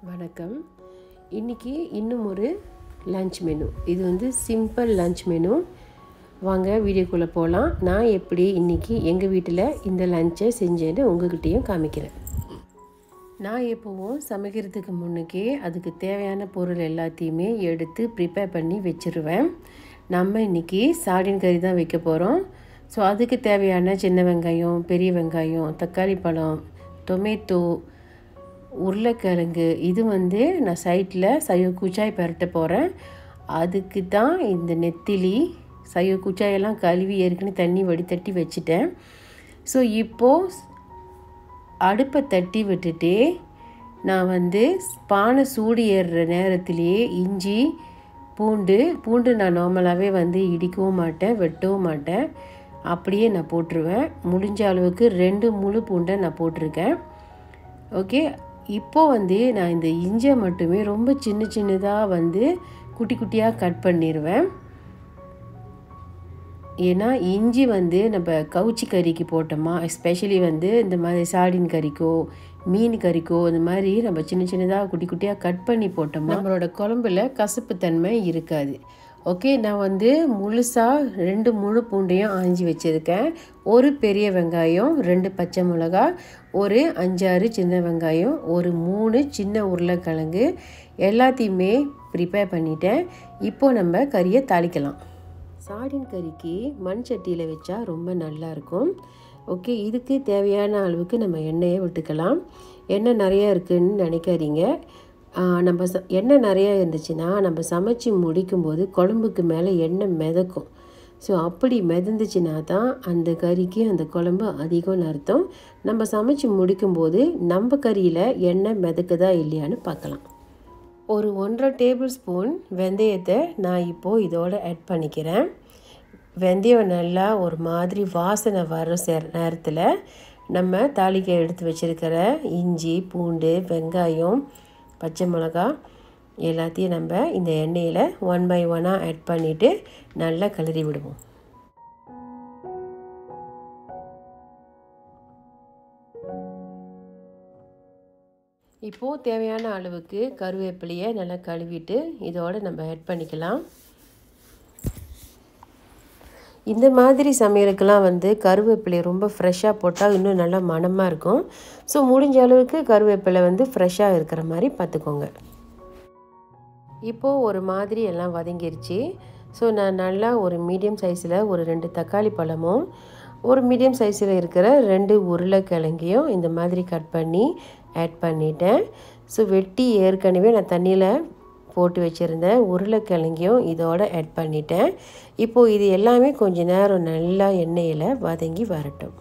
வணக்கம் இன்றைக்கி இன்னும் ஒரு லஞ்ச் மெனு இது வந்து சிம்பிள் லஞ்ச் மெனு வாங்க வீடியோக்குள்ளே போகலாம் நான் எப்படி இன்றைக்கி எங்கள் வீட்டில் இந்த லஞ்சை செஞ்சேன்னு உங்ககிட்டயும் காமிக்கிறேன் நான் எப்போவும் சமைக்கிறதுக்கு முன்னுக்கே அதுக்கு தேவையான பொருள் எல்லாத்தையுமே எடுத்து ப்ரிப்பேர் பண்ணி வச்சுருவேன் நம்ம இன்றைக்கி சாடின் கறி தான் வைக்க போகிறோம் ஸோ அதுக்கு தேவையான சின்ன வெங்காயம் பெரிய வெங்காயம் தக்காளி பழம் டொமேட்டோ உருளைக்கிழங்கு இது வந்து நான் சைட்டில் சைவ குச்சாய் பரட்ட போகிறேன் அதுக்கு தான் இந்த நெத்திலி சைவ குச்சாயெல்லாம் கழுவி ஏற்கனவே தண்ணி வடித்தட்டி வச்சுட்டேன் ஸோ இப்போது அடுப்பை தட்டி விட்டுட்டு நான் வந்து பானை சூடு ஏறுற நேரத்திலேயே இஞ்சி பூண்டு பூண்டு நான் நார்மலாகவே வந்து இடிக்கவும் மாட்டேன் வெட்டவும் மாட்டேன் அப்படியே நான் போட்டுருவேன் முடிஞ்ச அளவுக்கு ரெண்டு முழு பூண்டை நான் போட்டிருக்கேன் ஓகே இப்போ வந்து நான் இந்த இஞ்சியை மட்டுமே ரொம்ப சின்ன சின்னதாக வந்து குட்டி குட்டியாக கட் பண்ணிடுவேன் ஏன்னா இஞ்சி வந்து நம்ம கவுச்சி கறிக்கு போட்டோமா எஸ்பெஷலி வந்து இந்த மாதிரி சாடின் கறிக்கோ மீன் கறிக்கோ இந்த மாதிரி நம்ம சின்ன சின்னதாக குட்டி குட்டியாக கட் பண்ணி போட்டோமா நம்மளோட குழம்புல கசப்பு தன்மை இருக்காது ஓகே நான் வந்து முழுசாக ரெண்டு முழு பூண்டையும் ஆஞ்சி வச்சுருக்கேன் ஒரு பெரிய வெங்காயம் ரெண்டு பச்சை மிளகா ஒரு அஞ்சாறு சின்ன வெங்காயம் ஒரு மூணு சின்ன உருளைக்கிழங்கு எல்லாத்தையுமே ப்ரிப்பேர் பண்ணிட்டேன் இப்போது நம்ம கறியை தாளிக்கலாம் சாடின் கறிக்கு மண் சட்டியில் வச்சா ரொம்ப நல்லாயிருக்கும் ஓகே இதுக்கு தேவையான அளவுக்கு நம்ம எண்ணெயை விட்டுக்கலாம் எண்ணெய் நிறையா இருக்குதுன்னு நினைக்காதீங்க நம்ம ச எண்ணெய் நிறையா இருந்துச்சுன்னா நம்ம சமைச்சு முடிக்கும்போது குழம்புக்கு மேலே எண்ணெய் மிதக்கும் ஸோ அப்படி மிதந்துச்சுன்னா தான் அந்த கறிக்கு அந்த குழம்பு அதிகம்னு அர்த்தம் நம்ம சமைச்சு முடிக்கும்போது நம்ம கறியில் எண்ணெய் மிதக்குதா இல்லையான்னு பார்க்கலாம் ஒரு ஒன்றரை டேபிள் ஸ்பூன் வெந்தயத்தை நான் இப்போது இதோடு ஆட் பண்ணிக்கிறேன் வெந்தயம் நல்லா ஒரு மாதிரி வாசனை வர சேர் நேரத்தில் நம்ம தாளிக்க எடுத்து வச்சுருக்கிற இஞ்சி பூண்டு வெங்காயம் பச்சை மிளகா எல்லாத்தையும் நம்ம இந்த எண்ணெயில் ஒன் பை ஒன்னாக ஆட் பண்ணிவிட்டு நல்லா கிளறி விடுவோம் இப்போது தேவையான அளவுக்கு கருவேப்பிலையை நல்லா கழுவிட்டு இதோடு நம்ம ஆட் பண்ணிக்கலாம் இந்த மாதிரி சமையலுக்கெல்லாம் வந்து கருவேப்பிலை ரொம்ப ஃப்ரெஷ்ஷாக போட்டால் இன்னும் நல்லா மணமாக இருக்கும் ஸோ முடிஞ்ச அளவுக்கு கருவேப்பிலை வந்து ஃப்ரெஷ்ஷாக இருக்கிற மாதிரி பார்த்துக்கோங்க இப்போது ஒரு மாதிரி எல்லாம் வதங்கிருச்சு ஸோ நான் நல்லா ஒரு மீடியம் சைஸில் ஒரு ரெண்டு தக்காளி பழமும் ஒரு மீடியம் சைஸில் இருக்கிற ரெண்டு உருளைக்கிழங்கையும் இந்த மாதிரி கட் பண்ணி ஆட் பண்ணிட்டேன் ஸோ வெட்டி ஏற்கனவே நான் தண்ணியில் போட்டு வச்சுருந்தேன் உருளைக்கிழங்கையும் இதோடு ஆட் பண்ணிட்டேன் இப்போது இது எல்லாமே கொஞ்ச நேரம் நல்லா எண்ணெயில் வதங்கி வரட்டும்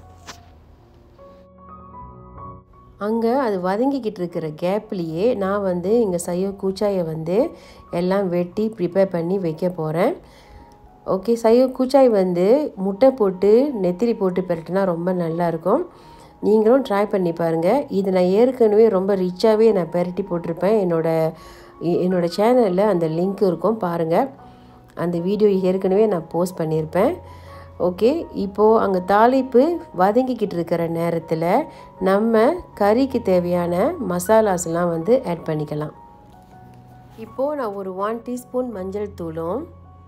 அங்கே அது வதங்கிக்கிட்டு இருக்கிற கேப்லேயே நான் வந்து இங்கே சையோ கூச்சாயை வந்து எல்லாம் வெட்டி ப்ரிப்பேர் பண்ணி வைக்க போகிறேன் ஓகே சைவ கூச்சாய் வந்து முட்டை போட்டு நெத்திரி போட்டு பெரட்டினா ரொம்ப நல்லாயிருக்கும் நீங்களும் ட்ரை பண்ணி பாருங்கள் இது நான் ஏற்கனவே ரொம்ப ரிச்சாகவே நான் பெரட்டி போட்டிருப்பேன் என்னோடய என்னோடய சேனலில் அந்த லிங்க் இருக்கும் பாருங்கள் அந்த வீடியோ ஏற்கனவே நான் போஸ்ட் பண்ணியிருப்பேன் ஓகே இப்போது அங்கே தாளிப்பு வதங்கிக்கிட்டு இருக்கிற நேரத்தில் நம்ம கறிக்கு தேவையான மசாலாஸ்லாம் வந்து ஆட் பண்ணிக்கலாம் இப்போது நான் ஒரு ஒன் டீஸ்பூன் மஞ்சள் தூளும்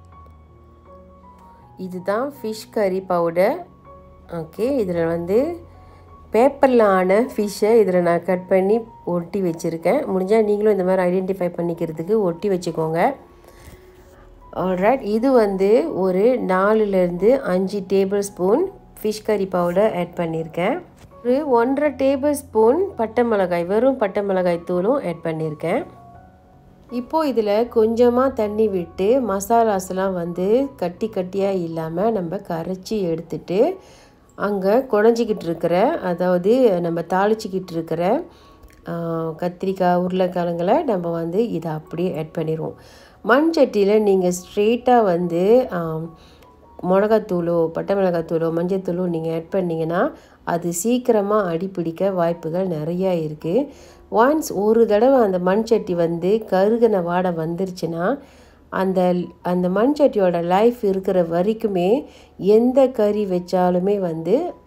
இதுதான் ஃபிஷ் கறி பவுடர் ஓகே இதில் வந்து பேப்பரில் ஆன ஃபிஷ்ஷை இதில் நான் கட் பண்ணி ஒட்டி வச்சுருக்கேன் முடிஞ்சால் நீங்களும் இந்த மாதிரி ஐடென்டிஃபை பண்ணிக்கிறதுக்கு ஒட்டி வச்சுக்கோங்க ஆல்ரைட் இது வந்து ஒரு நாலுலேருந்து அஞ்சு டேபிள் ஸ்பூன் ஃபிஷ் கறி பவுடர் ஆட் பண்ணியிருக்கேன் ஒரு ஒன்றரை டேபிள் ஸ்பூன் பட்டை மிளகாய் வெறும் பட்டை மிளகாய் தூளும் ஆட் பண்ணியிருக்கேன் இப்போது இதில் கொஞ்சமாக தண்ணி விட்டு மசாலாஸ்லாம் வந்து கட்டி கட்டியாக இல்லாமல் நம்ம கரைச்சி எடுத்துட்டு அங்கே குழஞ்சிக்கிட்டு இருக்கிற அதாவது நம்ம தாளிச்சிக்கிட்டு இருக்கிற கத்திரிக்காய் உருளைக்கிழங்களை நம்ம வந்து இதை அப்படியே ஆட் பண்ணிடுவோம் மண் சட்டியில் நீங்கள் ஸ்ட்ரெயிட்டாக வந்து மிளகாத்தூளோ பட்டை மிளகாத்தூளோ மஞ்சத்தூளோ நீங்கள் ஆட் பண்ணிங்கன்னா அது சீக்கிரமாக அடிப்பிடிக்க வாய்ப்புகள் நிறையா இருக்குது ஒன்ஸ் ஒரு தடவை அந்த மண் சட்டி வந்து கருகின வாடை வந்துருச்சுன்னா அந்த அந்த மண் சட்டியோட லைஃப் இருக்கிற வரைக்குமே எந்த கறி வச்சாலுமே வந்து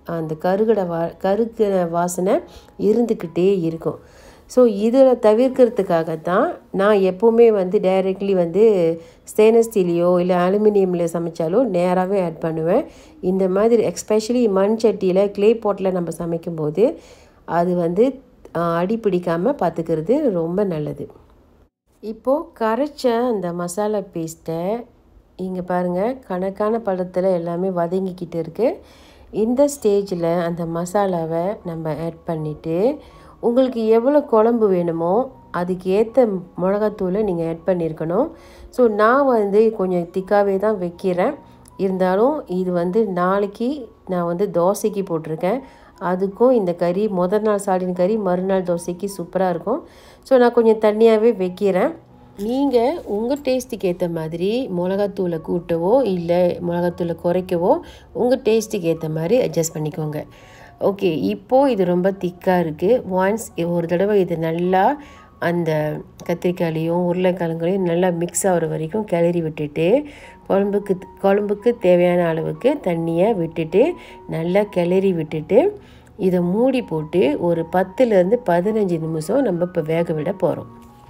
அந்த கருகடை வா கருகிற வாசனை இருந்துக்கிட்டே இருக்கும் ஸோ இதில் தவிர்க்கிறதுக்காகத்தான் நான் எப்போவுமே வந்து டைரெக்ட்லி வந்து ஸ்டெயின்லெஸ் ஸ்டீலையோ இல்லை அலுமினியமில் சமைச்சாலோ நேராகவே ஆட் பண்ணுவேன் இந்த மாதிரி எக்ஸ்பெஷலி மண் சட்டியில் க்ளே பாட்டில் நம்ம சமைக்கும்போது அது வந்து அடி பிடிக்காமல் பார்த்துக்கிறது ரொம்ப நல்லது இப்போது கரைச்ச அந்த மசாலா பேஸ்ட்டை இங்கே பாருங்கள் கணக்கான பழத்தில் எல்லாமே வதங்கிக்கிட்டு இருக்குது இந்த ஸ்டேஜில் அந்த மசாலாவை நம்ம ஆட் பண்ணிவிட்டு உங்களுக்கு எவ்வளோ குழம்பு வேணுமோ அதுக்கு ஏற்ற மிளகாத்தூளை நீங்கள் ஆட் பண்ணியிருக்கணும் ஸோ நான் வந்து கொஞ்சம் திக்காகவே தான் வைக்கிறேன் இருந்தாலும் இது வந்து நாளைக்கு நான் வந்து தோசைக்கு போட்டிருக்கேன் அதுக்கும் இந்த கறி முதல் நாள் சாடின் கறி மறுநாள் தோசைக்கு சூப்பராக இருக்கும் ஸோ நான் கொஞ்சம் தண்ணியாகவே வைக்கிறேன் நீங்கள் உங்கள் டேஸ்ட்டுக்கு ஏற்ற மாதிரி மிளகாத்தூளை கூட்டவோ இல்லை மிளகாத்தூளை குறைக்கவோ உங்கள் டேஸ்ட்டுக்கு ஏற்ற மாதிரி அட்ஜஸ்ட் பண்ணிக்கோங்க ஓகே இப்போது இது ரொம்ப திக்காக இருக்குது ஒன்ஸ் ஒரு தடவை இது நல்லா அந்த கத்திரிக்காயிலையும் உருளைக்கிழங்குலையும் நல்லா மிக்ஸ் ஆகிற வரைக்கும் கிளறி விட்டுட்டு குழம்புக்கு குழம்புக்கு தேவையான அளவுக்கு தண்ணியை விட்டுட்டு நல்லா கிளறி விட்டுட்டு இதை மூடி போட்டு ஒரு பத்துலேருந்து பதினஞ்சு நிமிஷம் நம்ம இப்போ வேக விட போகிறோம்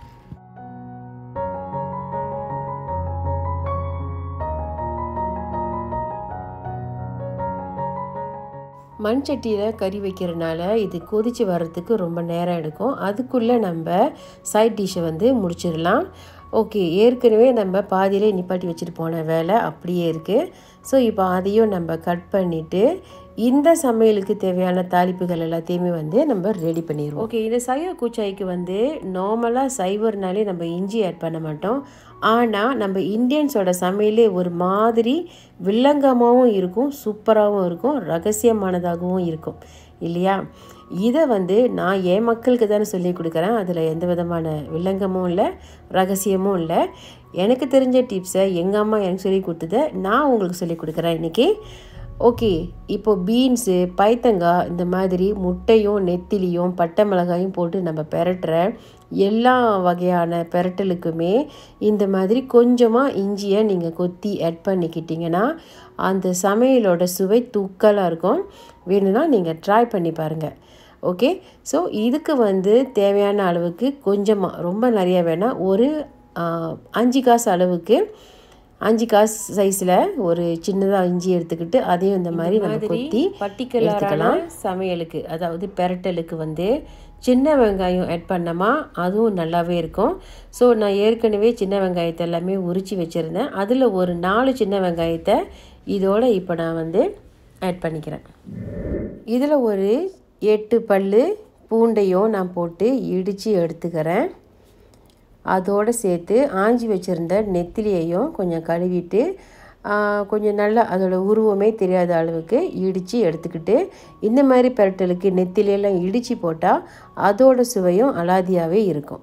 மண் சட்டியில் கறி வைக்கிறனால இது கொதித்து வர்றதுக்கு ரொம்ப நேரம் எடுக்கும் அதுக்குள்ளே நம்ம சைட் டிஷ்ஷை வந்து முடிச்சிடலாம் ஓகே ஏற்கனவே நம்ம பாதியிலே நிப்பாட்டி வச்சுட்டு போன வேலை அப்படியே இருக்குது ஸோ இப்போ அதையும் நம்ம கட் பண்ணிவிட்டு இந்த சமையலுக்கு தேவையான தாளிப்புகள் எல்லாத்தையுமே வந்து நம்ம ரெடி பண்ணிடுவோம் ஓகே இந்த சைவ கூச்சாய்க்கு வந்து நார்மலாக சைவர்னாலே நம்ம இஞ்சி ஆட் பண்ண மாட்டோம் ஆனால் நம்ம இந்தியன்ஸோட சமையலே ஒரு மாதிரி வில்லங்கமாகவும் இருக்கும் சூப்பராகவும் இருக்கும் ரகசியமானதாகவும் இருக்கும் இல்லையா இதை வந்து நான் என் மக்களுக்கு தானே சொல்லி கொடுக்குறேன் அதில் எந்த விதமான வில்லங்கமும் இல்லை ரகசியமும் இல்லை எனக்கு தெரிஞ்ச டிப்ஸை எங்கள் அம்மா எனக்கு சொல்லி கொடுத்ததை நான் உங்களுக்கு சொல்லி கொடுக்குறேன் இன்றைக்கி ஓகே இப்போ பீன்ஸு பைத்தங்காய் இந்த மாதிரி முட்டையும் நெத்திலியும் பட்டை மிளகாயும் போட்டு நம்ம பெரட்டுற எல்லா வகையான பெரட்டலுக்குமே இந்த மாதிரி கொஞ்சமாக இஞ்சியை நீங்கள் கொத்தி ஆட் பண்ணிக்கிட்டிங்கன்னா அந்த சமையலோட சுவை தூக்கலாக இருக்கும் வேணும்னா நீங்கள் ட்ரை பண்ணி பாருங்கள் ஓகே ஸோ இதுக்கு வந்து தேவையான அளவுக்கு கொஞ்சமாக ரொம்ப நிறைய வேணாம் ஒரு அஞ்சு காசு அளவுக்கு அஞ்சு காசு சைஸில் ஒரு சின்னதாக இஞ்சி எடுத்துக்கிட்டு அதையும் இந்த மாதிரி நம்ம கொத்தி பர்டிகுலரான சமையலுக்கு அதாவது பெரட்டலுக்கு வந்து சின்ன வெங்காயம் ஆட் பண்ணோமா அதுவும் நல்லாவே இருக்கும் ஸோ நான் ஏற்கனவே சின்ன வெங்காயத்தை எல்லாமே உரித்து வச்சுருந்தேன் அதில் ஒரு நாலு சின்ன வெங்காயத்தை இதோடு இப்போ நான் வந்து ஆட் பண்ணிக்கிறேன் இதில் ஒரு எட்டு பல் பூண்டையும் நான் போட்டு இடித்து எடுத்துக்கிறேன் அதோடு சேர்த்து ஆஞ்சி வச்சுருந்த நெத்திலியையும் கொஞ்சம் கழுவிட்டு கொஞ்சம் நல்லா அதோட உருவமே தெரியாத அளவுக்கு இடித்து எடுத்துக்கிட்டு இந்த மாதிரி பெரட்டலுக்கு நெத்திலியெல்லாம் இடித்து போட்டால் அதோட சுவையும் அலாதியாகவே இருக்கும்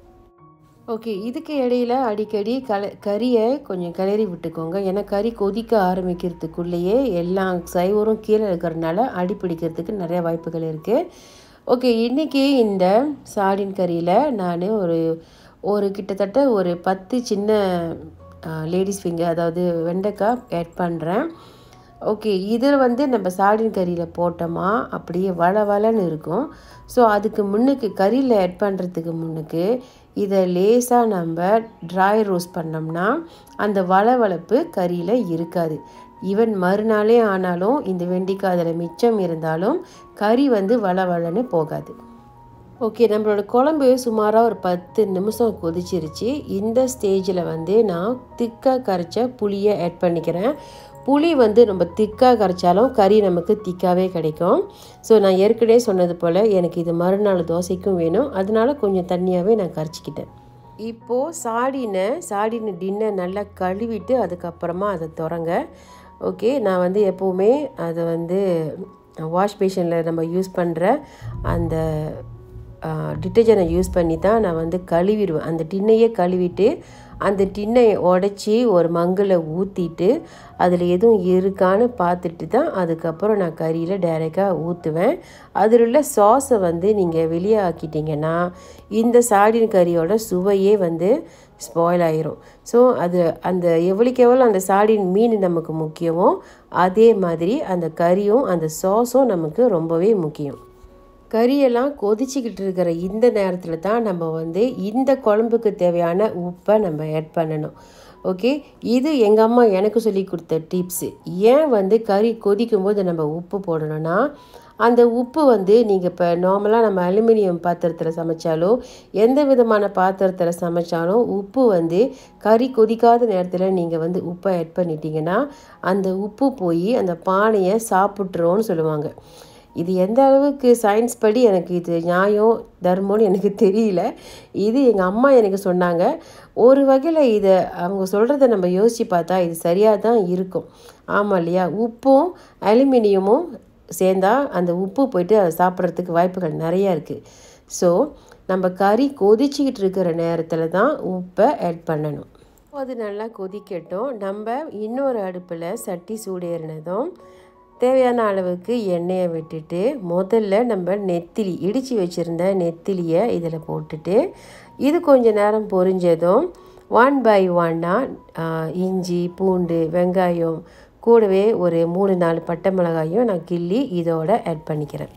ஓகே இதுக்கு இடையில அடிக்கடி கல கறியை கொஞ்சம் கிளறி விட்டுக்கோங்க ஏன்னா கறி கொதிக்க ஆரம்பிக்கிறதுக்குள்ளேயே எல்லா சைவரும் கீழே இருக்கிறதுனால அடி பிடிக்கிறதுக்கு நிறைய வாய்ப்புகள் இருக்குது ஓகே இன்றைக்கி இந்த சாடின் கறியில் நான் ஒரு ஒரு கிட்டத்தட்ட ஒரு பத்து சின்ன லேடிஸ் ஃபிங்கர் அதாவது வெண்டைக்காய் ஆட் பண்ணுறேன் ஓகே இதில் வந்து நம்ம சாடின் கறியில் போட்டோமா அப்படியே வள வளன்னு இருக்கும் ஸோ அதுக்கு முன்னுக்கு கறியில் ஆட் பண்ணுறதுக்கு முன்னுக்கு இதை லேசாக நம்ம ட்ரை ரோஸ்ட் பண்ணோம்னா அந்த வளவளப்பு கறியில் இருக்காது ஈவன் மறுநாளே ஆனாலும் இந்த வெண்டிக்காய் அதில் மிச்சம் இருந்தாலும் கறி வந்து வளவளன்னு போகாது ஓகே நம்மளோட குழம்பு சுமாராக ஒரு பத்து நிமிஷம் கொதிச்சிருச்சு இந்த ஸ்டேஜில் வந்து நான் திக்காக கரைச்ச புளியை ஆட் பண்ணிக்கிறேன் புளி வந்து நம்ம திக்காக கரைச்சாலும் கறி நமக்கு திக்காகவே கிடைக்கும் ஸோ நான் ஏற்கனவே சொன்னது போல் எனக்கு இது மறுநாள் தோசைக்கும் வேணும் அதனால கொஞ்சம் தண்ணியாகவே நான் கரைச்சிக்கிட்டேன் இப்போது சாடினை சாடின டின்னை நல்லா கழுவிட்டு அதுக்கப்புறமா அதை திறங்க ஓகே நான் வந்து எப்போவுமே அதை வந்து வாஷ் பேஷனில் நம்ம யூஸ் பண்ணுற அந்த டிட்டர்ஜென்ட்டை யூஸ் பண்ணி தான் நான் வந்து கழுவிடுவேன் அந்த டின்னையே கழுவிட்டு அந்த டின்னை உடச்சி ஒரு மங்கில் ஊற்றிட்டு அதில் எதுவும் இருக்கான்னு பார்த்துட்டு தான் அதுக்கப்புறம் நான் கறியில் டைரெக்டாக ஊற்றுவேன் அதில் உள்ள சாஸை வந்து நீங்கள் வெளியே ஆக்கிட்டிங்கன்னா இந்த சாடின் கறியோட சுவையே வந்து ஸ்பாயில் ஆயிரும் ஸோ அது அந்த எவ்வளோக்கு எவ்வளோ அந்த சாடின் மீன் நமக்கு முக்கியமோ அதே மாதிரி அந்த கறியும் அந்த சாஸும் நமக்கு ரொம்பவே முக்கியம் கறியெல்லாம் கொதிச்சிக்கிட்டு இருக்கிற இந்த நேரத்தில் தான் நம்ம வந்து இந்த குழம்புக்கு தேவையான உப்பை நம்ம ஆட் பண்ணணும் ஓகே இது எங்கள் அம்மா எனக்கு சொல்லி கொடுத்த டிப்ஸு ஏன் வந்து கறி கொதிக்கும் போது நம்ம உப்பு போடணும்னா அந்த உப்பு வந்து நீங்கள் இப்போ நார்மலாக நம்ம அலுமினியம் பாத்திரத்தில் சமைச்சாலோ எந்த விதமான பாத்திரத்தில் சமைச்சாலும் உப்பு வந்து கறி கொதிக்காத நேரத்தில் நீங்கள் வந்து உப்பை ஆட் பண்ணிட்டீங்கன்னா அந்த உப்பு போய் அந்த பானையை சாப்பிட்றோன்னு சொல்லுவாங்க இது எந்த அளவுக்கு சயின்ஸ் படி எனக்கு இது நியாயம் தர்மம்னு எனக்கு தெரியல இது எங்கள் அம்மா எனக்கு சொன்னாங்க ஒரு வகையில் இதை அவங்க சொல்கிறத நம்ம யோசித்து பார்த்தா இது சரியாக தான் இருக்கும் ஆமாம் இல்லையா உப்பும் அலுமினியமும் சேர்ந்தா அந்த உப்பு போயிட்டு அதை சாப்பிட்றதுக்கு வாய்ப்புகள் நிறையா இருக்குது ஸோ நம்ம கறி கொதிச்சிக்கிட்டு இருக்கிற நேரத்தில் தான் உப்பை ஆட் பண்ணணும் அது நல்லா கொதிக்கட்டும் நம்ம இன்னொரு அடுப்பில் சட்டி சூடேறினதும் தேவையான அளவுக்கு எண்ணெயை விட்டுட்டு முதல்ல நம்ம நெத்திலி இடித்து வச்சுருந்த நெத்திலியை இதில் போட்டுட்டு இது கொஞ்ச நேரம் பொரிஞ்சதும் ஒன் பை ஒன்னாக இஞ்சி பூண்டு வெங்காயம் கூடவே ஒரு மூணு நாலு பட்டை மிளகாயும் நான் கிள்ளி இதோட ஆட் பண்ணிக்கிறேன்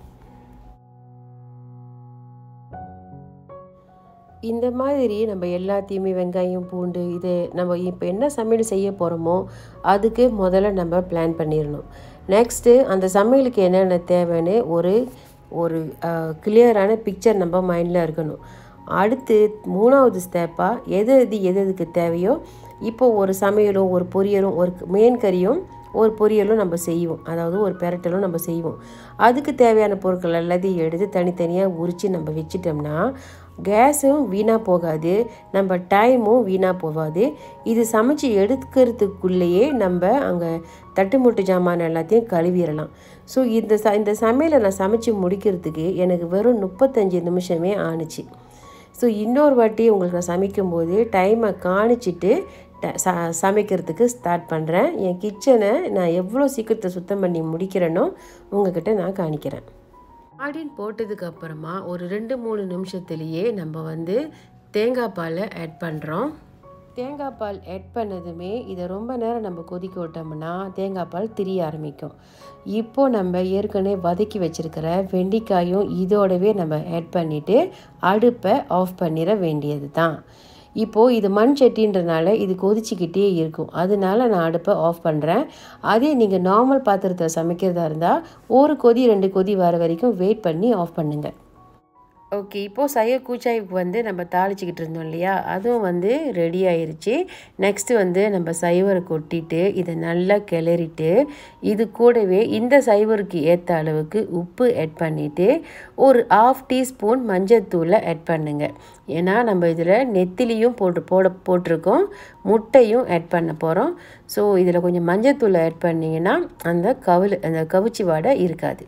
இந்த மாதிரி நம்ம எல்லாத்தையுமே வெங்காயம் பூண்டு இது நம்ம இப்போ என்ன சமையல் செய்ய போகிறோமோ அதுக்கு முதல்ல நம்ம பிளான் பண்ணிடணும் நெக்ஸ்ட்டு அந்த சமையலுக்கு என்னென்ன தேவைன்னு ஒரு ஒரு கிளியரான பிக்சர் நம்ம மைண்டில் இருக்கணும் அடுத்து மூணாவது ஸ்டெப்பாக எது எது எது எதுக்கு தேவையோ இப்போ ஒரு சமையலும் ஒரு பொரியலும் ஒரு மெயின் கறியும் ஒரு பொரியலும் நம்ம செய்வோம் அதாவது ஒரு பெரட்டலும் நம்ம செய்வோம் அதுக்கு தேவையான பொருட்கள் எல்லாத்தையும் எடுத்து தனித்தனியாக உரித்து நம்ம வச்சிட்டோம்னா கேஸும் வீணாக போகாது நம்ம டைமும் வீணாக போகாது இது சமைச்சு எடுக்கிறதுக்குள்ளேயே நம்ம அங்கே தட்டுமுட்டு ஜாமான் எல்லாத்தையும் கழுவிடலாம் ஸோ இந்த ச இந்த சமையலை நான் சமைச்சு முடிக்கிறதுக்கு எனக்கு வெறும் முப்பத்தஞ்சு நிமிஷமே ஆணுச்சு ஸோ இன்னொரு வாட்டி உங்களுக்கு நான் சமைக்கும்போது டைமை காணிச்சிட்டு ச சமைக்கிறதுக்கு ஸ்டார்ட் பண்ணுறேன் என் கிச்சனை நான் எவ்வளோ சீக்கிரத்தை சுத்தம் பண்ணி முடிக்கிறேனோ உங்ககிட்ட நான் காணிக்கிறேன் ஆடின் போட்டதுக்கு அப்புறமா ஒரு ரெண்டு மூணு நிமிஷத்துலேயே நம்ம வந்து தேங்காய் பாலை ஆட் பண்ணுறோம் தேங்காய் பால் ஆட் பண்ணதுமே இதை ரொம்ப நேரம் நம்ம கொதிக்க விட்டோம்னா தேங்காய் பால் திரிய ஆரம்பிக்கும் இப்போது நம்ம ஏற்கனவே வதக்கி வச்சுருக்கிற வெண்டிக்காயும் இதோடவே நம்ம ஆட் பண்ணிவிட்டு அடுப்பை ஆஃப் பண்ணிட வேண்டியது தான் இப்போது இது மண் சட்டின்றனால இது கொதிச்சிக்கிட்டே இருக்கும் அதனால நான் அடுப்பை ஆஃப் பண்ணுறேன் அதே நீங்கள் நார்மல் பாத்திரத்தில் சமைக்கிறதா இருந்தால் ஒரு கொதி ரெண்டு கொதி வர வரைக்கும் வெயிட் பண்ணி ஆஃப் பண்ணுங்கள் ஓகே இப்போது சைய கூச்சாய்க்கு வந்து நம்ம தாளிச்சிக்கிட்டு இருந்தோம் இல்லையா அதுவும் வந்து ரெடி ஆயிருச்சு நெக்ஸ்ட்டு வந்து நம்ம சைவரை கொட்டிட்டு இதை நல்லா கிளறிட்டு இது கூடவே இந்த சைவருக்கு ஏற்ற அளவுக்கு உப்பு ஆட் பண்ணிவிட்டு ஒரு ஆஃப் டீஸ்பூன் மஞ்சத்தூளை ஆட் பண்ணுங்க ஏன்னா நம்ம இதில் நெத்திலியும் போட்டு போட போட்டிருக்கோம் முட்டையும் ஆட் பண்ண போகிறோம் ஸோ இதில் கொஞ்சம் மஞ்சத்தூளை ஆட் பண்ணிங்கன்னா அந்த கவுளு அந்த கவுச்சி வாடை இருக்காது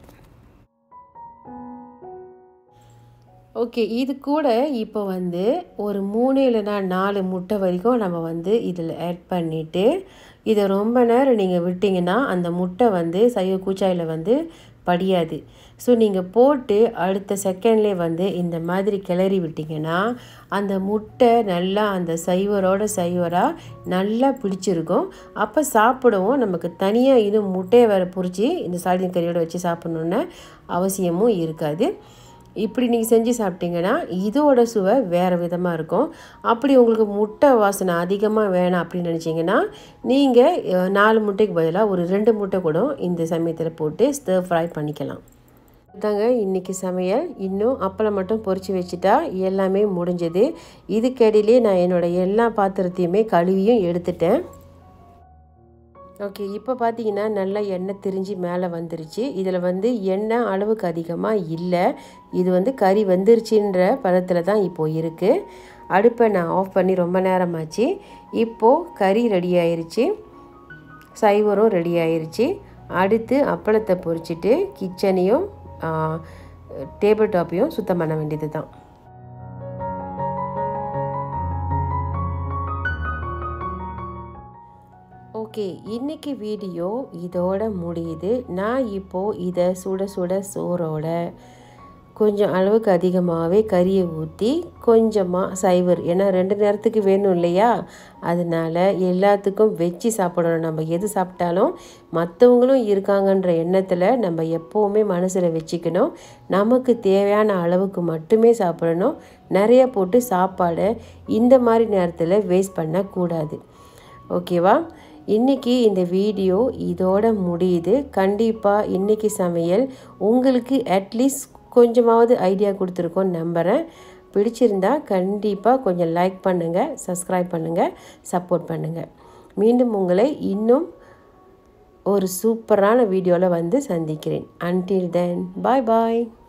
ஓகே இது கூட இப்போ வந்து ஒரு மூணு இல்லைனா நாலு முட்டை வரைக்கும் நம்ம வந்து இதில் ஆட் பண்ணிவிட்டு இதை ரொம்ப நேரம் நீங்கள் விட்டிங்கன்னா அந்த முட்டை வந்து சைவ கூச்சாயில் வந்து படியாது ஸோ நீங்கள் போட்டு அடுத்த செகண்ட்லேயே வந்து இந்த மாதிரி கிளறி விட்டிங்கன்னா அந்த முட்டை நல்லா அந்த சைவரோட சைவராக நல்லா பிடிச்சிருக்கும் அப்போ சாப்பிடவும் நமக்கு தனியாக இது முட்டையை வேறு பிடிச்சி இந்த சாடின் கறியோட வச்சு சாப்பிட்ணுன்னு அவசியமும் இருக்காது இப்படி நீங்கள் செஞ்சு சாப்பிட்டீங்கன்னா இதோட சுவை வேறு விதமாக இருக்கும் அப்படி உங்களுக்கு முட்டை வாசனை அதிகமாக வேணாம் அப்படின்னு நினச்சிங்கன்னா நீங்கள் நாலு முட்டைக்கு பதிலாக ஒரு ரெண்டு முட்டை கூட இந்த சமயத்தில் போட்டு ஸ்டர் ஃப்ரை பண்ணிக்கலாம் தாங்க இன்றைக்கி சமையல் இன்னும் அப்பளம் மட்டும் பொறிச்சு வச்சுட்டா எல்லாமே முடிஞ்சது இதுக்கடியிலே நான் என்னோடய எல்லா பாத்திரத்தையுமே கழுவியும் எடுத்துட்டேன் ஓகே இப்போ பார்த்தீங்கன்னா நல்லா எண்ணெய் திரிஞ்சு மேலே வந்துருச்சு இதில் வந்து எண்ணெய் அளவுக்கு அதிகமாக இல்லை இது வந்து கறி வந்துருச்சுன்ற பதத்தில் தான் இப்போது இருக்குது அடுப்பை நான் ஆஃப் பண்ணி ரொம்ப நேரமாச்சு இப்போது கறி ரெடி ஆயிருச்சு சைவரும் ரெடி ஆயிருச்சு அடுத்து அப்பளத்தை பொரிச்சிட்டு கிச்சனையும் டேபிள் டாப்பையும் சுத்தம் பண்ண வேண்டியது தான் ஓகே இன்னைக்கு வீடியோ இதோட முடியுது நான் இப்போது இதை சுட சுட சோறோட கொஞ்சம் அளவுக்கு அதிகமாகவே கறியை ஊற்றி கொஞ்சமாக சைவர் ஏன்னா ரெண்டு நேரத்துக்கு வேணும் இல்லையா அதனால எல்லாத்துக்கும் வச்சு சாப்பிடணும் நம்ம எது சாப்பிட்டாலும் மற்றவங்களும் இருக்காங்கன்ற எண்ணத்தில் நம்ம எப்போவுமே மனசில் வச்சுக்கணும் நமக்கு தேவையான அளவுக்கு மட்டுமே சாப்பிடணும் நிறைய போட்டு சாப்பாடை இந்த மாதிரி நேரத்தில் வேஸ்ட் பண்ணக்கூடாது ஓகேவா இன்றைக்கி இந்த வீடியோ இதோட முடியுது கண்டிப்பாக இன்றைக்கி சமையல் உங்களுக்கு அட்லீஸ்ட் கொஞ்சமாவது ஐடியா கொடுத்துருக்கோன்னு நம்புகிறேன் பிடிச்சிருந்தா கண்டிப்பாக கொஞ்சம் லைக் பண்ணுங்கள் சப்ஸ்கிரைப் பண்ணுங்கள் சப்போர்ட் பண்ணுங்கள் மீண்டும் உங்களை இன்னும் ஒரு சூப்பரான வீடியோவில் வந்து சந்திக்கிறேன் அன்டில் தென் பாய் பாய்